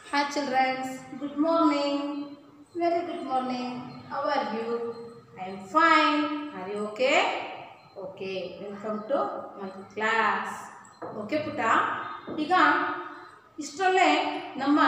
Hi children, good morning. Very good morning. How are you? I am fine. Are you okay? Okay. Welcome to my class. Okay ಪುಟ್ಟ ಈಗ ಇಷ್ಟರಲ್ಲೇ ನಮ್ಮ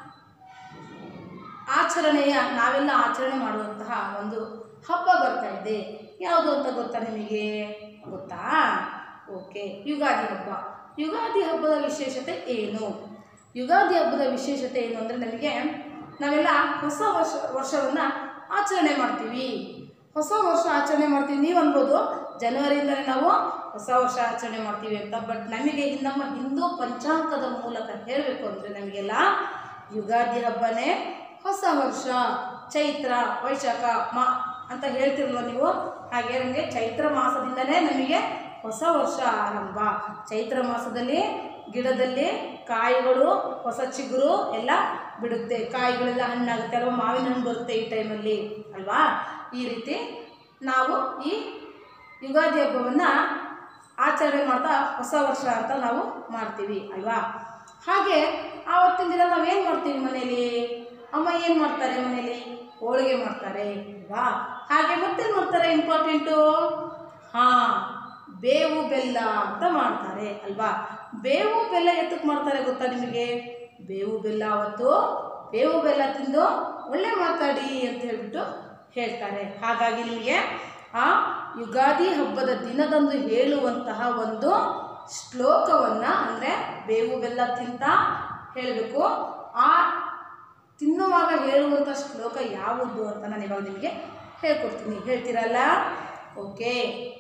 ಆಚರಣೆಯ ನಾವೆಲ್ಲ ಆಚರಣೆ ಮಾಡುವಂತಹ ಒಂದು ಹಬ್ಬ ಬರ್ತಾ ಇದೆ ಯಾವುದು ಅಂತ ಗೊತ್ತಾ ನಿಮಗೆ ಗೊತ್ತಾ ಓಕೆ ಯುಗಾದಿ ಹಬ್ಬ ಯುಗಾದಿ ಹಬ್ಬದ ವಿಶೇಷತೆ ಏನು ಯುಗಾದಿ ಹಬ್ಬದ ವಿಶೇಷತೆ ಏನು ಅಂದರೆ ನಮಗೆ ನಾವೆಲ್ಲ ಹೊಸ ವರ್ಷ ವರ್ಷವನ್ನು ಆಚರಣೆ ಮಾಡ್ತೀವಿ ಹೊಸ ವರ್ಷ ಆಚರಣೆ ಮಾಡ್ತೀವಿ ನೀವು ಅನ್ಬೋದು ಜನವರಿಯಿಂದಲೇ ನಾವು ಹೊಸ ವರ್ಷ ಆಚರಣೆ ಮಾಡ್ತೀವಿ ಅಂತ ಬಟ್ ನಮಗೆ ಈ ನಮ್ಮ ಹಿಂದೂ ಪಂಚಾಂಗದ ಮೂಲಕ ಹೇಳಬೇಕು ಅಂದರೆ ನಮಗೆಲ್ಲ ಯುಗಾದಿ ಹಬ್ಬನೇ ಹೊಸ ವರ್ಷ ಚೈತ್ರ ವೈಶಾಖ ಮಾ ಅಂತ ಹೇಳ್ತಿರಲ್ವ ನೀವು ಹಾಗೆ ನಮಗೆ ಚೈತ್ರ ಮಾಸದಿಂದಲೇ ನಮಗೆ ಹೊಸ ವರ್ಷ ಆರಂಭ ಚೈತ್ರ ಮಾಸದಲ್ಲಿ ಗಿಡದಲ್ಲಿ ಕಾಯಿಗಳು ಹೊಸ ಚಿಗುರು ಎಲ್ಲ ಬಿಡುತ್ತೆ ಕಾಯಿಗಳೆಲ್ಲ ಹಣ್ಣಾಗುತ್ತೆ ಅಲ್ವಾ ಮಾವಿನ ಹಣ್ಣು ಬರುತ್ತೆ ಈ ಟೈಮಲ್ಲಿ ಅಲ್ವಾ ಈ ರೀತಿ ನಾವು ಈ ಯುಗಾದಿ ಹಬ್ಬವನ್ನು ಆಚರಣೆ ಮಾಡ್ತಾ ಹೊಸ ವರ್ಷ ಅಂತ ನಾವು ಮಾಡ್ತೀವಿ ಅಲ್ವಾ ಹಾಗೆ ಆವತ್ತಿನ ದಿನ ನಾವೇನು ಮಾಡ್ತೀವಿ ಮನೇಲಿ ಅಮ್ಮ ಏನು ಮಾಡ್ತಾರೆ ಮನೇಲಿ ಹೋಳಿಗೆ ಮಾಡ್ತಾರೆ ಅಲ್ವಾ ಹಾಗೆ ಮತ್ತೇನು ಮಾಡ್ತಾರೆ ಇಂಪಾರ್ಟೆಂಟು ಹಾಂ ಬೇವು ಬೆಲ್ಲ ಅಂತ ಮಾಡ್ತಾರೆ ಅಲ್ವಾ ಬೇವು ಬೆಲ್ಲ ಎತ್ತಕ್ಕೆ ಮಾಡ್ತಾರೆ ಗೊತ್ತಾ ನಿಮಗೆ ಬೇವು ಬೆಲ್ಲ ಅವತ್ತು ಬೇವು ಬೆಲ್ಲ ತಿಂದು ಒಳ್ಳೆ ಮಾತಾಡಿ ಅಂತ ಹೇಳ್ಬಿಟ್ಟು ಹೇಳ್ತಾರೆ ಹಾಗಾಗಿ ನಿಮಗೆ ಆ ಯುಗಾದಿ ಹಬ್ಬದ ದಿನದಂದು ಹೇಳುವಂತಹ ಒಂದು ಶ್ಲೋಕವನ್ನು ಅಂದರೆ ಬೇವು ಬೆಲ್ಲ ತಿಂತ ಹೇಳಬೇಕು ಆ ತಿನ್ನುವಾಗ ಹೇಳುವಂಥ ಶ್ಲೋಕ ಯಾವುದು ಅಂತ ನಾನು ಇವಾಗ ನಿಮಗೆ ಹೇಳ್ಕೊಡ್ತೀನಿ ಹೇಳ್ತೀರಲ್ಲ ಓಕೆ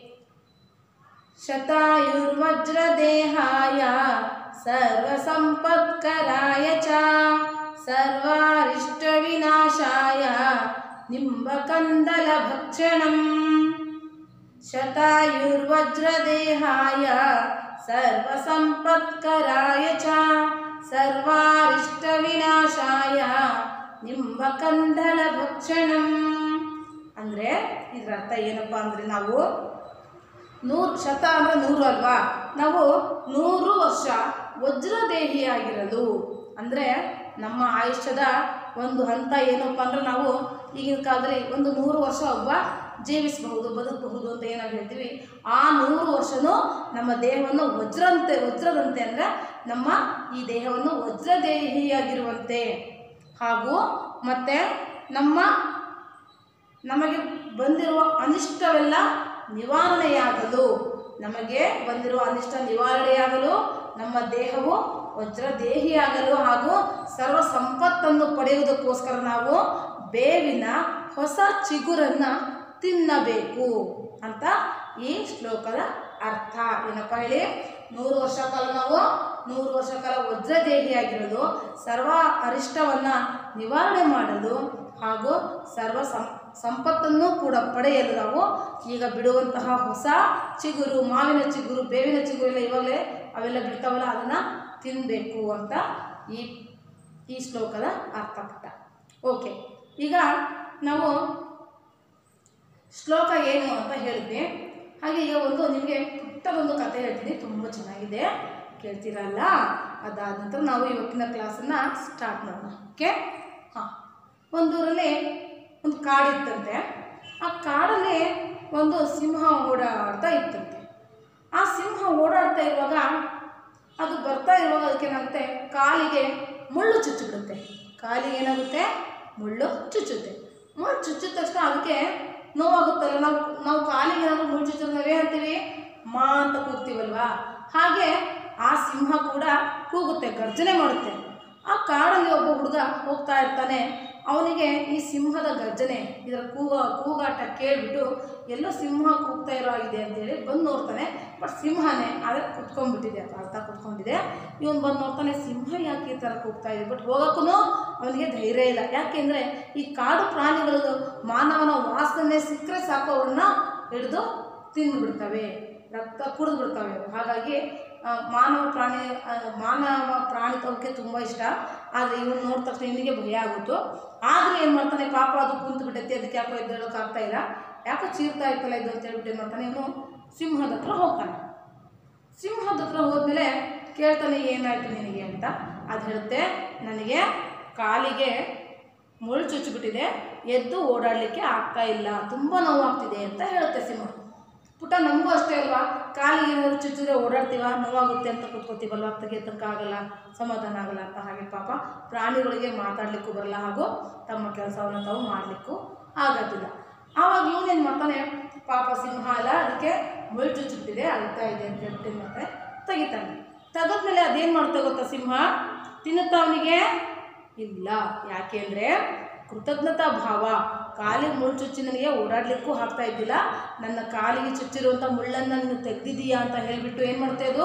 ಶತಾಯುರ್ವಜ್ರದೇಹಾಯ ಸರ್ವಸಂಪತ್ಕರಾಯ ಚ ಸರ್ವಾರಿಷ್ಟವಿನಾಶಾಯ ನಿಂಬಕಂದಲಭಕ್ಷಣಂ ಶತಾಯುರ್ವಜ್ರದೇಹಾಯ ಸರ್ವಸಂಪತ್ಕರಾಯ ಚ ಸರ್ವಾರಿಷ್ಟವಿನಾಶಾಯ ನಿಂಬಕಂದಲಭಕ್ಷಣಂ ಅಂದರೆ ಇದರ ಅರ್ಥ ಏನಪ್ಪ ಅಂದರೆ ನಾವು ನೂರು ಶತ ಅಂದರೆ ನೂರು ಅಲ್ವಾ ನಾವು ನೂರು ವರ್ಷ ವಜ್ರದೇಹಿಯಾಗಿರಲು ಅಂದರೆ ನಮ್ಮ ಆಯುಷ್ಯದ ಒಂದು ಹಂತ ಏನಪ್ಪ ಅಂದರೆ ನಾವು ಈಗಿನ ಕಾಲದಲ್ಲಿ ಒಂದು ನೂರು ವರ್ಷ ಒಬ್ಬ ಜೀವಿಸಬಹುದು ಬದುಕಬಹುದು ಅಂತ ಏನಾಗಿ ಹೇಳ್ತೀವಿ ಆ ನೂರು ವರ್ಷನೂ ನಮ್ಮ ದೇಹವನ್ನು ವಜ್ರಂತೆ ವಜ್ರದಂತೆ ಅಂದರೆ ನಮ್ಮ ಈ ದೇಹವನ್ನು ವಜ್ರದೇಹಿಯಾಗಿರುವಂತೆ ಹಾಗೂ ಮತ್ತು ನಮ್ಮ ನಮಗೆ ಬಂದಿರುವ ಅನಿಷ್ಟವೆಲ್ಲ ನಿವಾರಣೆಯಾಗಲು ನಮಗೆ ಬಂದಿರುವ ಅನಿಷ್ಟ ನಿವಾರಣೆಯಾಗಲು ನಮ್ಮ ದೇಹವು ವಜ್ರದೇಹಿಯಾಗಲು ಹಾಗೂ ಸರ್ವ ಸಂಪತ್ತನ್ನು ಪಡೆಯುವುದಕ್ಕೋಸ್ಕರ ನಾವು ಬೇವಿನ ಹೊಸ ಚಿಗುರನ್ನು ತಿನ್ನಬೇಕು ಅಂತ ಈ ಶ್ಲೋಕದ ಅರ್ಥ ಏನಪ್ಪ ಹೇಳಿ ನೂರು ವರ್ಷ ಕಾಲ ನಾವು ನೂರು ವರ್ಷ ಕಾಲ ವಜ್ರದೇಹಿಯಾಗಿರಲು ಸರ್ವ ಅರಿಷ್ಟವನ್ನು ನಿವಾರಣೆ ಮಾಡಲು ಹಾಗೂ ಸರ್ವ ಸಂ ಸಂಪತ್ತನ್ನು ಕೂಡ ಪಡೆಯಲು ನಾವು ಈಗ ಬಿಡುವಂತಹ ಹೊಸ ಚಿಗುರು ಮಾವಿನ ಚಿಗುರು ಬೇವಿನ ಚಿಗುರು ಎಲ್ಲ ಇವಾಗಲೇ ಅವೆಲ್ಲ ಬಿಡ್ತಾವಲ್ಲ ಅದನ್ನು ತಿನ್ನಬೇಕು ಅಂತ ಈ ಈ ಶ್ಲೋಕದ ಅರ್ಥಪುಟ್ಟ ಓಕೆ ಈಗ ನಾವು ಶ್ಲೋಕ ಏನು ಅಂತ ಹೇಳಿದ್ವಿ ಹಾಗೆ ಈಗ ಒಂದು ನಿಮಗೆ ಪುಟ್ಟದೊಂದು ಕತೆ ಹೇಳ್ತೀನಿ ತುಂಬ ಚೆನ್ನಾಗಿದೆ ಕೇಳ್ತೀರಲ್ಲ ಅದಾದ ನಂತರ ನಾವು ಇವತ್ತಿನ ಕ್ಲಾಸನ್ನು ಸ್ಟಾರ್ಟ್ ಮಾಡೋಣ ಓಕೆ ಹಾಂ ಒಂದೂರಲ್ಲಿ ಒಂದು ಕಾಡಿತ್ತಂತೆ ಆ ಕಾಡಲ್ಲಿ ಒಂದು ಸಿಂಹ ಓಡಾಡ್ತಾ ಇತ್ತಂತೆ ಆ ಸಿಂಹ ಓಡಾಡ್ತಾ ಇರುವಾಗ ಅದು ಬರ್ತಾ ಇರುವಾಗ ಅದಕ್ಕೇನಾಗುತ್ತೆ ಕಾಲಿಗೆ ಮುಳ್ಳು ಚುಚ್ಚಿಬಿಡುತ್ತೆ ಕಾಲಿಗೆ ಏನಾಗುತ್ತೆ ಮುಳ್ಳು ಚುಚ್ಚುತ್ತೆ ಮುಳ್ಳು ಚುಚ್ಚಿದ ತಕ್ಷಣ ಅದಕ್ಕೆ ನೋವಾಗುತ್ತಲ್ಲ ನಾವು ನಾವು ಕಾಲಿಗೆ ಏನಾದರೂ ಮುಳ್ಳು ಚುಚ್ಚಿದ್ರೆ ನಾವೇ ಅಂತೀವಿ ಮಾ ಅಂತ ಕೂಗ್ತೀವಲ್ವಾ ಹಾಗೆ ಆ ಸಿಂಹ ಕೂಡ ಕೂಗುತ್ತೆ ಗರ್ಜನೆ ಮಾಡುತ್ತೆ ಆ ಕಾಡಲ್ಲಿ ಒಬ್ಬ ಹುಡುಗ ಹೋಗ್ತಾ ಇರ್ತಾನೆ ಅವನಿಗೆ ಈ ಸಿಂಹದ ಗರ್ಜನೆ ಇದರ ಕೂಗ ಕೂಗಾಟ ಕೇಳಿಬಿಟ್ಟು ಎಲ್ಲೋ ಸಿಂಹ ಕೂಗ್ತಾ ಇರೋ ಆಗಿದೆ ಅಂತೇಳಿ ಬಂದು ನೋಡ್ತಾನೆ ಬಟ್ ಸಿಂಹನೇ ಆದರೆ ಕುತ್ಕೊಂಡ್ಬಿಟ್ಟಿದೆ ಅಂತ ಅರ್ಥ ಕುತ್ಕೊಂಡಿದೆ ಇವನು ಬಂದು ನೋಡ್ತಾನೆ ಸಿಂಹ ಯಾಕೆ ಈ ಥರ ಕೂಗ್ತಾ ಇದೆ ಬಟ್ ಹೋಗೋಕ್ಕೂ ಅವನಿಗೆ ಧೈರ್ಯ ಇಲ್ಲ ಯಾಕೆಂದರೆ ಈ ಕಾಡು ಪ್ರಾಣಿಗಳು ಮಾನವನ ವಾಸನೆ ಸಿಕ್ಕರೆ ಸಾಕು ಅವ್ರನ್ನ ಹಿಡಿದು ತಿಂದುಬಿಡ್ತವೆ ರಕ್ತ ಕುಡಿದು ಬಿಡ್ತವೆ ಹಾಗಾಗಿ ಆ, ಮಾನವ ಪ್ರಾಣಿ ಆ, ಮಾನವ ಪ್ರಾಣಿತ್ವಕ್ಕೆ ತುಂಬ ಇಷ್ಟ ಆದರೆ ಇವನು ನೋಡಿದ ತಕ್ಷಣ ಇವನಿಗೆ ಭಯ ಆಗುತ್ತು ಆದರೂ ಏನು ಮಾಡ್ತಾನೆ ಪಾಪ ಅದು ಕುಂತು ಬಿಟ್ಟೈತಿ ಅದಕ್ಕೆ ಯಾಕೋ ಎದ್ದೇಳೋಕ್ಕಾಗ್ತಾ ಇಲ್ಲ ಯಾಕೋ ಚೀರ್ತಾ ಇರ್ತಲ್ಲ ಇದು ಅಂತ ಹೇಳ್ಬಿಟ್ಟು ಏನು ಮಾಡ್ತಾನೆ ಇವನು ಸಿಂಹದ ಹತ್ರ ಹೋಗ್ತಾನೆ ಸಿಂಹದ ಹತ್ರ ಹೋದ್ಮೇಲೆ ಕೇಳ್ತಾನೆ ಏನಾಯ್ತು ನಿನಗೆ ಅಂತ ಅದು ಹೇಳುತ್ತೆ ನನಗೆ ಕಾಲಿಗೆ ಮುಳ್ಳು ಚುಚ್ಚಿಬಿಟ್ಟಿದೆ ಎದ್ದು ಓಡಾಡಲಿಕ್ಕೆ ಆಗ್ತಾ ಇಲ್ಲ ತುಂಬ ನೋವಾಗ್ತಿದೆ ಅಂತ ಹೇಳುತ್ತೆ ಸಿಂಹ ಪುಟ್ಟ ನಮಗೂ ಅಷ್ಟೇ ಅಲ್ವಾ ಕಾಲಿಗೆ ಏನಾದ್ರು ಚುಚ್ಚಿದ್ರೆ ಓಡಾಡ್ತೀವ ನೋವಾಗುತ್ತೆ ಅಂತ ಕೂತ್ಕೋತೀವಲ್ವ ತೆಗೆತಕ್ಕಾಗಲ್ಲ ಸಮಾಧಾನ ಆಗಲ್ಲ ಅಂತ ಹಾಗೆ ಪಾಪ ಪ್ರಾಣಿಗಳಿಗೆ ಮಾತಾಡಲಿಕ್ಕೂ ಬರಲ್ಲ ಹಾಗೂ ತಮ್ಮ ಕೆಲಸವನ್ನು ತಾವು ಮಾಡಲಿಕ್ಕೂ ಆಗೋದಿಲ್ಲ ಆವಾಗ ಇವನೇನು ಮಾಡ್ತಾನೆ ಪಾಪ ಸಿಂಹ ಅಲ್ಲ ಅದಕ್ಕೆ ಮುಳ್ಳು ಚುಚ್ಚಿಬಿಟ್ಟಿದೆ ಅಳ್ತಾ ಇದೆ ಅಂತ ಹೇಳ್ಬಿಟ್ಟು ಏನು ಮಾಡ್ತಾನೆ ತೆಗಿತಾನೆ ತೆಗೆದ್ಮೇಲೆ ಅದೇನು ಮಾಡ್ತಾ ಗೊತ್ತಾ ಸಿಂಹ ತಿನ್ನುತ್ತಾ ಅವನಿಗೆ ಇಲ್ಲ ಯಾಕೆಂದರೆ ಕೃತಜ್ಞತಾ ಭಾವ ಕಾಲಿಗೆ ಮುಳ್ಳು ಚುಚ್ಚಿ ನನಗೆ ಓಡಾಡಲಿಕ್ಕೂ ಆಗ್ತಾ ಇದ್ದಿಲ್ಲ ನನ್ನ ಕಾಲಿಗೆ ಚುಚ್ಚಿರುವಂಥ ಮುಳ್ಳನ್ನು ನೀನು ತೆಗ್ದಿದೀಯಾ ಅಂತ ಹೇಳಿಬಿಟ್ಟು ಏನು ಮಾಡ್ತೆ ಅದು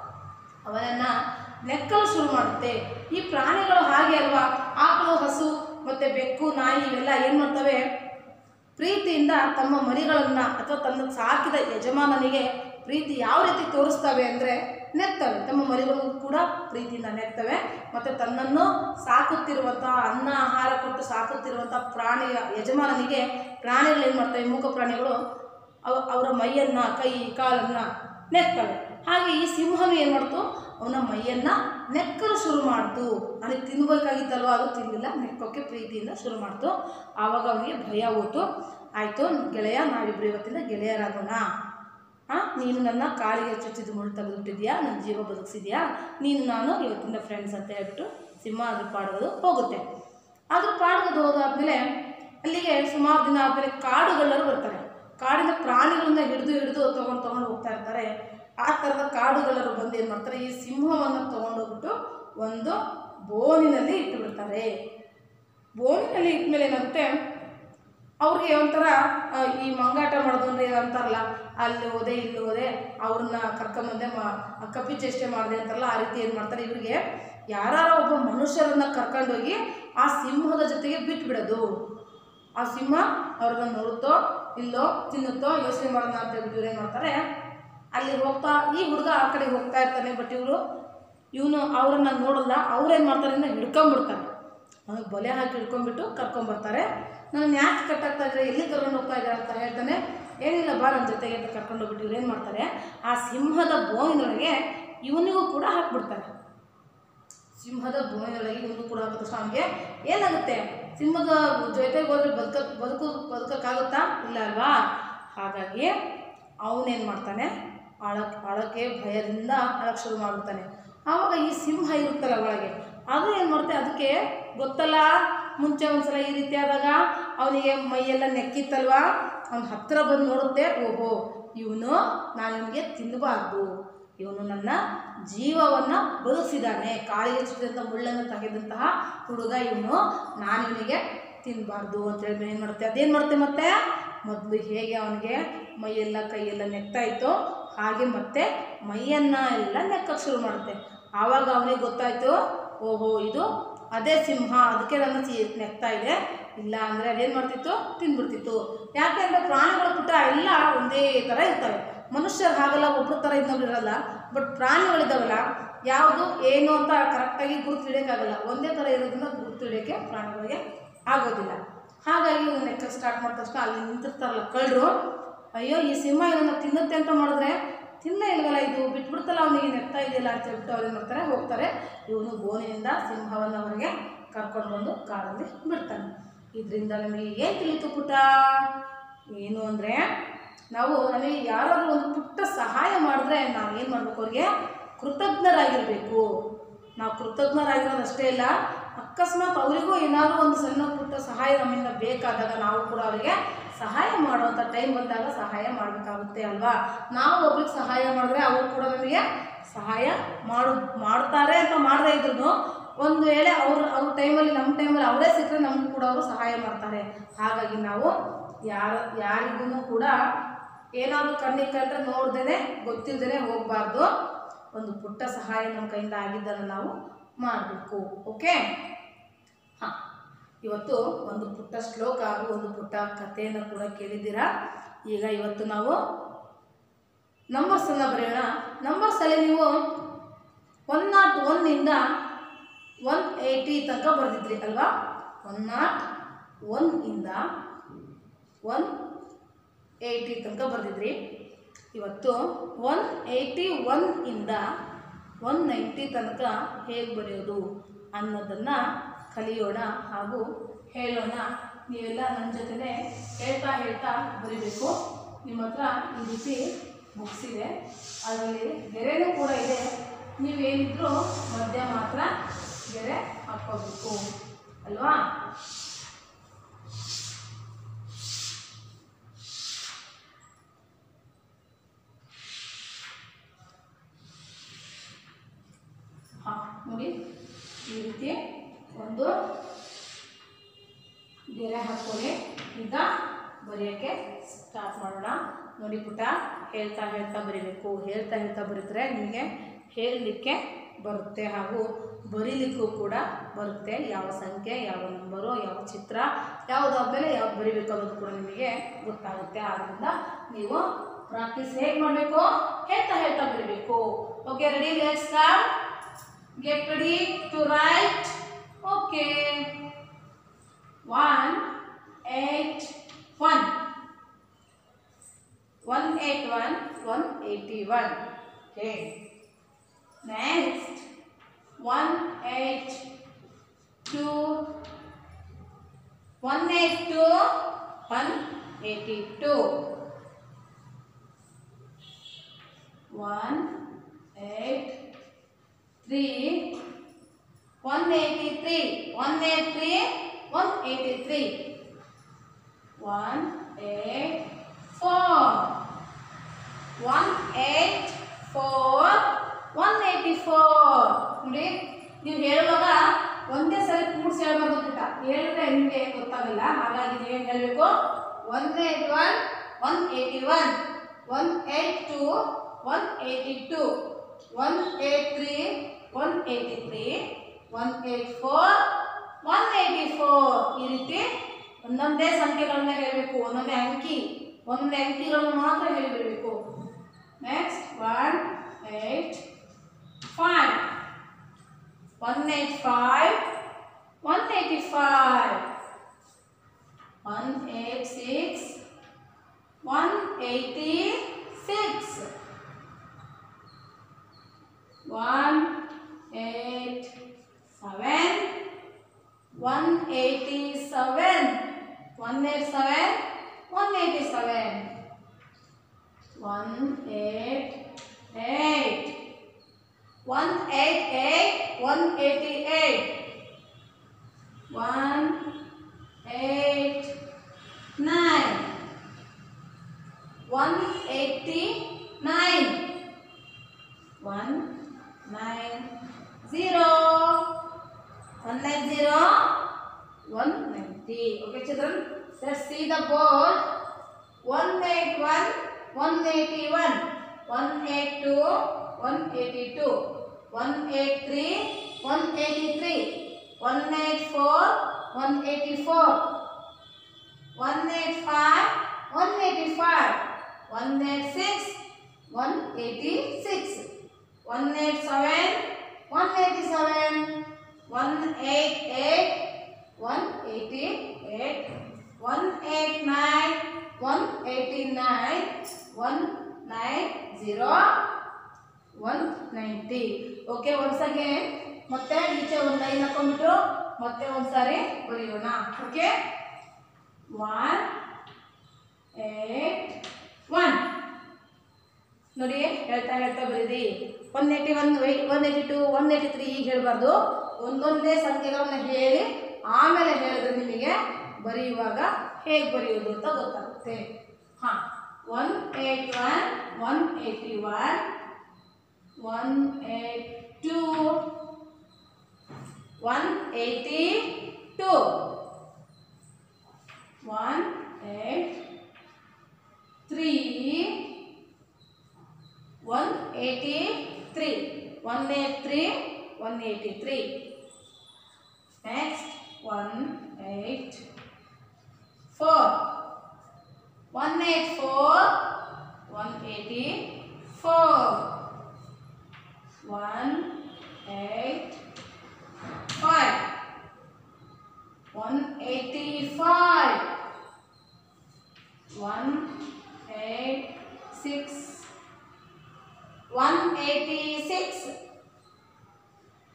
ಅವನನ್ನು ನೆಕ್ಕಲು ಶುರು ಮಾಡುತ್ತೆ ಈ ಪ್ರಾಣಿಗಳು ಹಾಗೆ ಅಲ್ವಾ ಆಕಳು ಹಸು ಮತ್ತು ಬೆಕ್ಕು ನಾಯಿ ಇವೆಲ್ಲ ಏನು ಮಾಡ್ತವೆ ಪ್ರೀತಿಯಿಂದ ತಮ್ಮ ಮರಿಗಳನ್ನು ಅಥವಾ ತನ್ನ ಸಾಕಿದ ಯಜಮಾನನಿಗೆ ಪ್ರೀತಿ ಯಾವ ರೀತಿ ತೋರಿಸ್ತವೆ ಅಂದರೆ ನೆಕ್ತವೆ ತಮ್ಮ ಮರಿಗಳು ಕೂಡ ಪ್ರೀತಿಯಿಂದ ನೆಕ್ತವೆ ಮತ್ತು ತನ್ನನ್ನು ಸಾಕುತ್ತಿರುವಂಥ ಅನ್ನ ಆಹಾರ ಕೊಟ್ಟು ಸಾಕುತ್ತಿರುವಂಥ ಪ್ರಾಣಿಯ ಯಜಮಾನನಿಗೆ ಪ್ರಾಣಿಗಳು ಏನು ಮಾಡ್ತವೆ ಮೂಕ ಪ್ರಾಣಿಗಳು ಅವ ಅವರ ಮೈಯನ್ನು ಕೈ ಕಾಲನ್ನು ನೆಕ್ತವೆ ಹಾಗೆ ಈ ಸಿಂಹನು ಏನು ಮಾಡ್ತು ಅವನ ಮೈಯನ್ನು ನೆಕ್ಕಲು ಶುರು ಮಾಡ್ತು ಅವನಿಗೆ ತಿನ್ಬೇಕಾಗಿತ್ತಲ್ವ ಅದು ತಿನ್ನಲಿಲ್ಲ ನೆಕ್ಕೋಕ್ಕೆ ಪ್ರೀತಿಯಿಂದ ಶುರು ಮಾಡ್ತು ಆವಾಗ ಅವನಿಗೆ ಭಯ ಹೋಯ್ತು ಆಯಿತು ಗೆಳೆಯ ನಾವಿಬ್ಬರು ಇವತ್ತಿಂದ ಗೆಳೆಯರಾಗೋಣ ಹಾಂ ನೀನು ನನ್ನ ಕಾಲಿಗೆ ಚುಚ್ಚಿದ ಮುಳ್ಳು ತೆಗೆದುಬಿಟ್ಟಿದ್ಯಾ ನನ್ನ ಜೀವ ಬದುಕಿಸಿದ್ಯಾ ನೀನು ನಾನು ಇವತ್ತಿಂದ ಫ್ರೆಂಡ್ಸ್ ಅಂತ ಹೇಳ್ಬಿಟ್ಟು ಸಿಂಹ ಅದ್ರ ಪಾಡೋದು ಹೋಗುತ್ತೆ ಅದ್ರ ಪಾಡ್ಗದು ಹೋದಾದ್ಮೇಲೆ ಅಲ್ಲಿಗೆ ಸುಮಾರು ದಿನ ಆದಮೇಲೆ ಕಾಡುಗಳ್ಳರು ಬರ್ತಾರೆ ಕಾಡಿನ ಪ್ರಾಣಿಗಳನ್ನ ಹಿಡಿದು ಹಿಡಿದು ತೊಗೊಂಡು ತೊಗೊಂಡು ಹೋಗ್ತಾ ಇರ್ತಾರೆ ಆ ಥರದ ಕಾಡುಗಳ್ಳರು ಬಂದು ಏನು ಮಾಡ್ತಾರೆ ಈ ಸಿಂಹವನ್ನು ತೊಗೊಂಡೋಗ್ಬಿಟ್ಟು ಒಂದು ಬೋನಿನಲ್ಲಿ ಇಟ್ಟು ಬಿಡ್ತಾರೆ ಬೋನಿನಲ್ಲಿ ಇಟ್ಮೇಲೆ ಏನಾಗುತ್ತೆ ಅವ್ರಿಗೆ ಒಂಥರ ಆ, ಈ ಮಂಗಾಟ ಮಾಡೋದು ಅಂದ್ರೆ ಅಂತಾರಲ್ಲ ಅಲ್ಲಿ ಹೋದೆ ಇಲ್ಲಿ ಹೋದೆ ಅವ್ರನ್ನ ಕರ್ಕೊಂಬಂದೆ ಮಾ ಕಪ್ಪಿ ಚೇಷ್ಟೆ ಮಾಡಿದೆ ಅಂತಾರಲ್ಲ ಆ ರೀತಿ ಏನು ಮಾಡ್ತಾರೆ ಇವರಿಗೆ ಯಾರ ಒಬ್ಬ ಮನುಷ್ಯರನ್ನ ಕರ್ಕೊಂಡೋಗಿ ಆ ಸಿಂಹದ ಜೊತೆಗೆ ಬಿಟ್ಬಿಡೋದು ಆ ಸಿಂಹ ಅವ್ರನ್ನ ನೋಡುತ್ತೋ ಇಲ್ಲೋ ತಿನ್ನುತ್ತೋ ಯೋಚನೆ ಮಾಡೋಣ ಅಂತ ಹೇಳ್ಬಿಟ್ಟು ಇವ್ರು ಏನು ಮಾಡ್ತಾರೆ ಅಲ್ಲಿ ಹೋಗ್ತಾ ಈ ಹುಡುಗ ಆ ಕಡೆ ಹೋಗ್ತಾ ಇರ್ತಾನೆ ಬಟ್ ಇವರು ಇವನು ಅವ್ರನ್ನ ನೋಡಲ್ಲ ಅವ್ರೇನು ಮಾಡ್ತಾರೆ ಅಂದರೆ ಹಿಡ್ಕೊಂಬಿಡ್ತಾರೆ ಅವನಿಗೆ ಬಲೆ ಹಾಕಿ ಹಿಡ್ಕೊಂಡ್ಬಿಟ್ಟು ಕರ್ಕೊಂಬರ್ತಾರೆ ನಾನು ಯಾಕೆ ಕಟ್ಟಾಗ್ತಾ ಇದ್ರೆ ಎಲ್ಲಿ ಕರ್ಕೊಂಡು ಹೋಗ್ತಾ ಇದ್ದಾರೆ ಅಂತ ಹೇಳ್ತಾನೆ ಏನಿಲ್ಲ ಬಾ ನನ್ನ ಜೊತೆಗೆ ಅಂತ ಕರ್ಕೊಂಡು ಹೋಗ್ಬಿಟ್ಟು ಇವ್ರು ಏನು ಮಾಡ್ತಾರೆ ಆ ಸಿಂಹದ ಬೋನಿನೊಳಗೆ ಇವನಿಗೂ ಕೂಡ ಹಾಕ್ಬಿಡ್ತಾರೆ ಸಿಂಹದ ಬೋನಿನೊಳಗೆ ಇವನು ಕೂಡ ಹಾಕಿದ ತಕ್ಷಣ ಅವನಿಗೆ ಏನಾಗುತ್ತೆ ಸಿಂಹದ ಜೊತೆಗೆ ಹೋದ್ರೆ ಬದುಕ ಬದುಕು ಬದುಕಕ್ಕಾಗುತ್ತಾ ಇಲ್ಲ ಅಲ್ವಾ ಹಾಗಾಗಿ ಅವನೇನು ಮಾಡ್ತಾನೆ ಅಳಕ್ ಅಳಕ್ಕೆ ಭಯದಿಂದ ಅಳಕ್ಕೆ ಶುರು ಮಾಡ್ಬಿಡ್ತಾನೆ ಆವಾಗ ಈ ಸಿಂಹ ಇರುತ್ತಲ್ಲ ಒಳಗೆ ಅದು ಏನು ಮಾಡುತ್ತೆ ಅದಕ್ಕೆ ಗೊತ್ತಲ್ಲ ಮುಂಚೆ ಒಂದ್ಸಲ ಈ ರೀತಿ ಆದಾಗ ಅವನಿಗೆ ಮೈಯೆಲ್ಲ ನೆಕ್ಕಿತ್ತಲ್ವಾ ಅವ್ನ ಹತ್ತಿರ ಬಂದು ನೋಡುತ್ತೆ ಓಹೋ ಇವನು ನಾನು ಇವನಿಗೆ ತಿನ್ನಬಾರ್ದು ಇವನು ನನ್ನ ಜೀವವನ್ನು ಬದುಕಿಸಿದ್ದಾನೆ ಕಾಲಿಗೆ ಚುಚ್ಚಿದಂಥ ಮುಳ್ಳನ್ನು ತೆಗೆದಂತಹ ಹುಡುಗ ಇವನು ನಾನು ಇವನಿಗೆ ತಿನ್ನಬಾರ್ದು ಅಂತ ಹೇಳಿ ಏನು ಮಾಡುತ್ತೆ ಅದೇನು ಮಾಡುತ್ತೆ ಮತ್ತೆ ಮೊದಲು ಹೇಗೆ ಅವನಿಗೆ ಮೈಯೆಲ್ಲ ಕೈಯೆಲ್ಲ ನೆಕ್ತಾ ಇತ್ತೋ ಹಾಗೆ ಮತ್ತೆ ಮೈಯನ್ನು ಎಲ್ಲ ನೆಕ್ಕಕ್ಕೆ ಶುರು ಮಾಡುತ್ತೆ ಆವಾಗ ಅವನಿಗೆ ಗೊತ್ತಾಯ್ತು ಓಹೋ ಇದು ಅದೇ ಸಿಂಹ ಅದಕ್ಕೆ ನನ್ನ ಸಿ ನೆಕ್ತಾ ಇದೆ ಇಲ್ಲ ಅಂದರೆ ಅದೇನು ಮಾಡ್ತಿತ್ತು ತಿಂದ್ಬಿಡ್ತಿತ್ತು ಯಾಕೆಂದರೆ ಪ್ರಾಣಿಗಳ ಪುಟ ಎಲ್ಲ ಒಂದೇ ಥರ ಇರ್ತವೆ ಮನುಷ್ಯರು ಹಾಗಲ್ಲ ಒಬ್ಬರ ಥರ ಇನ್ನೊಬ್ರು ಇರಲ್ಲ ಬಟ್ ಪ್ರಾಣಿಗಳಿದ್ದಾವಲ್ಲ ಯಾವುದು ಏನು ಅಂತ ಕರೆಕ್ಟಾಗಿ ಗುರುತು ಹಿಡಿಯೋಕ್ಕಾಗಲ್ಲ ಒಂದೇ ಥರ ಇರೋದ್ರಿಂದ ಗುರುತು ಹಿಡಿಯೋಕ್ಕೆ ಪ್ರಾಣಿಗಳಿಗೆ ಆಗೋದಿಲ್ಲ ಹಾಗಾಗಿ ಇವ್ನು ನೆಕ್ಕಕ್ಕೆ ಸ್ಟಾರ್ಟ್ ಮಾಡಿದ ತಕ್ಷಣ ಅಲ್ಲಿ ನಿಂತಿರ್ತಾರಲ್ಲ ಕಳ್ಳರು ಅಯ್ಯೋ ಈ ಸಿಂಹ ಇವನ್ನ ತಿನ್ನುತ್ತೆ ಅಂತ ಮಾಡಿದ್ರೆ ತಿನ್ನ ಇಲ್ವಲ್ಲ ಇದು ಬಿಟ್ಬಿಡ್ತಲ್ಲ ಅವನಿಗೆ ನೆಕ್ತಾ ಇದೆಯಲ್ಲ ಅಂತ ಹೇಳ್ಬಿಟ್ಟು ಅವ್ರು ಏನು ಮಾಡ್ತಾರೆ ಹೋಗ್ತಾರೆ ಇವನು ಬೋನಿನಿಂದ ಸಿಂಹವನ್ನು ಅವರಿಗೆ ಕರ್ಕೊಂಡು ಬಂದು ಕಾಡಲ್ಲಿ ಬಿಡ್ತಾನೆ ಇದರಿಂದ ನಮಗೆ ಏನು ತಿಳಿತು ಪುಟ ಏನು ಅಂದರೆ ನಾವು ನಮಗೆ ಯಾರಾದರೂ ಒಂದು ಪುಟ್ಟ ಸಹಾಯ ಮಾಡಿದ್ರೆ ನಾವು ಏನು ಮಾಡಬೇಕು ಅವ್ರಿಗೆ ಕೃತಜ್ಞರಾಗಿರಬೇಕು ನಾವು ಕೃತಜ್ಞರಾಗಿರೋದು ಅಷ್ಟೇ ಇಲ್ಲ ಅಕಸ್ಮಾತ್ ಅವರಿಗೂ ಏನಾದರೂ ಒಂದು ಸಣ್ಣ ಪುಟ್ಟ ಸಹಾಯ ನಮ್ಮಿಂದ ಬೇಕಾದಾಗ ನಾವು ಕೂಡ ಅವರಿಗೆ ಸಹಾಯ ಮಾಡುವಂಥ ಟೈಮ್ ಬಂದಾಗ ಸಹಾಯ ಮಾಡಬೇಕಾಗುತ್ತೆ ಅಲ್ವಾ ನಾವು ಒಬ್ರಿಗೆ ಸಹಾಯ ಮಾಡಿದ್ರೆ ಅವರು ಕೂಡ ನಮಗೆ ಸಹಾಯ ಮಾಡು ಮಾಡ್ತಾರೆ ಅಂತ ಮಾಡದೇ ಇದ್ರು ಒಂದು ವೇಳೆ ಅವ್ರ ಅವ್ರ ಟೈಮಲ್ಲಿ ನಮ್ಮ ಟೈಮಲ್ಲಿ ಅವರೇ ಸಿಕ್ಕರೆ ನಮಗೂ ಕೂಡ ಅವರು ಸಹಾಯ ಮಾಡ್ತಾರೆ ಹಾಗಾಗಿ ನಾವು ಯಾರ ಯಾರಿಗೂ ಕೂಡ ಏನಾದರೂ ಕಣ್ಣಿಗೆ ಕಂಡ್ರೆ ನೋಡ್ದೇ ಗೊತ್ತಿಲ್ಲದೇ ಹೋಗಬಾರ್ದು ಒಂದು ಪುಟ್ಟ ಸಹಾಯ ನಮ್ಮ ಕೈಯಿಂದ ಆಗಿದ್ದನ್ನು ನಾವು ಮಾಡಬೇಕು ಓಕೆ ಹಾಂ ಇವತ್ತು ಒಂದು ಪುಟ್ಟ ಶ್ಲೋಕ ಹಾಗೂ ಒಂದು ಪುಟ್ಟ ಕಥೆಯನ್ನು ಕೂಡ ಕೇಳಿದ್ದೀರಾ ಈಗ ಇವತ್ತು ನಾವು ನಂಬರ್ಸನ್ನು ಬರೆಯೋಣ ನಂಬರ್ಸಲ್ಲಿ ನೀವು ಒನ್ ನಾಟ್ ಒನ್ನಿಂದ ಒನ್ ಏಯ್ಟಿ ತನಕ ಬರೆದಿದ್ರಿ ಅಲ್ವಾ ಒನ್ ನಾಟ್ ಒನ್ ಇಂದ ಒನ್ ಏಯ್ಟಿ ತನಕ ಬರೆದಿದ್ರಿ ಇವತ್ತು ಒನ್ ಏಯ್ಟಿ ಒನ್ ಇಂದ ಒನ್ ನೈಂಟಿ ತನಕ ಹೇಗೆ ಬರೆಯೋದು ಅನ್ನೋದನ್ನು ಕಲಿಯೋಣ ಹಾಗೂ ಹೇಳೋಣ ನೀವೆಲ್ಲ ನನ್ನ ಜೊತೆನೇ ಹೇಳ್ತಾ ಹೇಳ್ತಾ ಬರೀಬೇಕು ನಿಮ್ಮ ಹತ್ರ ಈ ರೀತಿ ಬುಕ್ಸ್ ಇದೆ ಅದರಲ್ಲಿ ಗೆರೆನೂ ಕೂಡ ಇದೆ ನೀವೇನಿದ್ರೂ ಮಧ್ಯ ಮಾತ್ರ ಗೆರೆ ಹಾಕ್ಕೋಬೇಕು ಅಲ್ವಾ ಹಾಂ ನೋಡಿ ಈ ರೀತಿ ಒಂದು ಗೆರೆ ಹಾಕ್ಕೊಳ್ಳಿ ಈಗ ಬರೆಯೋಕ್ಕೆ ಸ್ಟಾರ್ಟ್ ಮಾಡೋಣ ನೋಡಿ ಪುಟ ಹೇಳ್ತಾ ಹೇಳ್ತಾ ಬರೀಬೇಕು ಹೇಳ್ತಾ ಹೇಳ್ತಾ ಬರೆದ್ರೆ ನಿಮಗೆ ಹೇಳಲಿಕ್ಕೆ ಬರುತ್ತೆ ಹಾಗೂ ಬರೀಲಿಕ್ಕೂ ಕೂಡ ಬರುತ್ತೆ ಯಾವ ಸಂಖ್ಯೆ ಯಾವ ನಂಬರು ಯಾವ ಚಿತ್ರ ಯಾವುದಾದ್ಮೇಲೆ ಯಾವ್ದು ಬರಿಬೇಕು ಅನ್ನೋದು ಕೂಡ ನಿಮಗೆ ಗೊತ್ತಾಗುತ್ತೆ ಆದ್ದರಿಂದ ನೀವು ಪ್ರಾಕ್ಟೀಸ್ ಹೇಗೆ ಮಾಡಬೇಕು ಹೇಳ್ತಾ ಹೇಳ್ತಾ ಬರೀಬೇಕು okay ready let's come Get ready to write. Okay. One, eight, one. One eight one, one eighty one. Okay. Next, one eight two, one eight two, one eighty two. One eight three, one eighty three, one eight three, one eighty three, one eight four, one eight four, one eighty four. ನೋಡಿ ನೀವು ಹೇಳುವಾಗ ಒಂದೇ ಸಲ ಕೂಡಿಸಿ ಹೇಳ್ಬಾರ್ದು ಪುಟ್ಟ ಹೇಳಿದ್ರೆ ನಿಮಗೆ ಗೊತ್ತಾಗಲ್ಲ ಹಾಗಾಗಿ ನೀವೇನು ಹೇಳಬೇಕು one eight one one eighty one one eight two one eighty two one eight three one eighty three one eight four one eighty four ಈ ರೀತಿ ಒಂದೊಂದೇ ಸಂಖ್ಯೆಗಳನ್ನ ಹೇಳಬೇಕು ಒಂದೊಂದೇ ಅಂಕಿ ಒಂದೊಂದೇ ಅಂಕಿಗಳನ್ನು ಮಾತ್ರ ಹೇಳಿಬಿಡಬೇಕು next one eight five one eight five one eighty five one eight six one eighty six one eight seven one eighty seven one eight seven one eighty seven one eight eight one eight eight one eighty eight one eight nine one eighty nine one nine zero one nine zero one ninety okay children let's see the board one eight one one eighty one one eight two one eighty two one eight three one eighty three one eight four one eighty four one eight five one eighty five one eight six one eighty six one eight seven, one eighty seven, one eight eight, one eighty eight, one eight nine, one eighty nine, one nine zero, one ninety. Okay once again ಮತ್ತೆ ಈಚೆ ಒಂದು line ಹಾಕೊಂಡ್ಬಿಟ್ಟು ಮತ್ತೆ ಒಂದ್ಸಾರಿ ಬರೆಯೋಣ okay one eight one ನೋಡಿ ಹೇಳ್ತಾ ಹೇಳ್ತಾ ಬರೀರಿ one eighty one one eighty two one eighty three ಈಗ ಹೇಳಬಾರ್ದು ಒಂದೊಂದೇ ಸಂಖ್ಯೆಗಳನ್ನ ಹೇಳಿ ಆಮೇಲೆ ಹೇಳಿದ್ರೆ ನಿಮಗೆ ಬರೆಯುವಾಗ ಹೇಗೆ ಬರೆಯೋದು ಅಂತ ಗೊತ್ತಾಗುತ್ತೆ ಹಾಂ one eight one one eighty one one eight two one eighty two one eight three one eighty three one eight three one eighty three next one eight four one eight four one eighty four one eight five one eighty five one eight six 186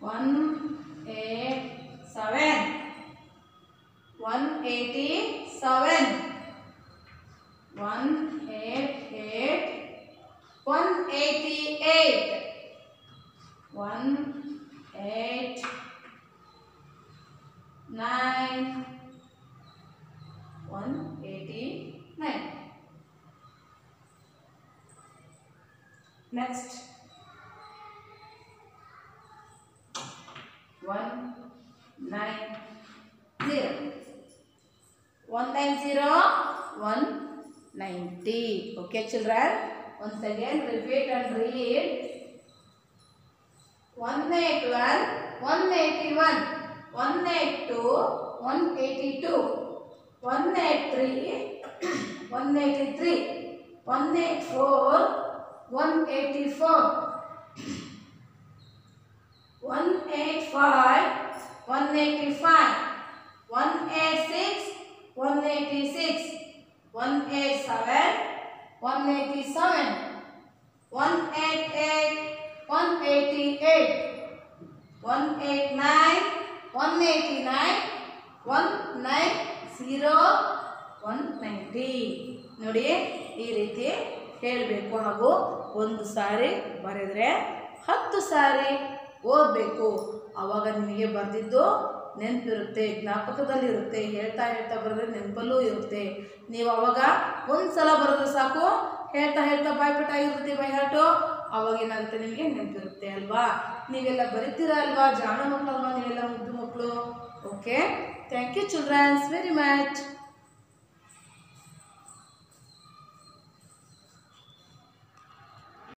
one eight seven one eighty seven one eight eight one eighty eight one eight nine one eighty nine next one nine zero one nine zero one ninety okay children once again repeat and read 181 181 182 182 183 183 184 184 185 185 186 186 187 187 188 188 189 189 190 190 ನೋಡಿ ಈ ರೀತಿ ಹೇಳಬೇಕು ಹಾಗೂ ಒಂದು ಸಾರಿ ಬರೆದರೆ ಹತ್ತು ಸಾರಿ ಓದಬೇಕು ಆವಾಗ ನಿಮಗೆ ಬರೆದಿದ್ದು ನೆನಪಿರುತ್ತೆ ಜ್ಞಾಪಕದಲ್ಲಿರುತ್ತೆ ಹೇಳ್ತಾ ಹೇಳ್ತಾ ಬರೆದ್ರೆ ನೆನಪಲ್ಲೂ ಇರುತ್ತೆ ನೀವು ಅವಾಗ ಒಂದು ಸಲ ಬರೆದ್ರೆ ಸಾಕು ಹೇಳ್ತಾ ಹೇಳ್ತಾ ಬಾಯ್ಪಟ ಆಗಿರುತ್ತೆ ಬೈಹಾಟು ಅವಾಗ ಏನಾಗುತ್ತೆ ನಿಮಗೆ ನೆನಪಿರುತ್ತೆ ಅಲ್ವಾ ನೀವೆಲ್ಲ ಬರಿತೀರಾ ಅಲ್ವಾ ಜಾಣ ಮಕ್ಕಳಲ್ವಾ ನೀವೆಲ್ಲ ಮುದ್ದು ಮಕ್ಕಳು okay thank you childrens very much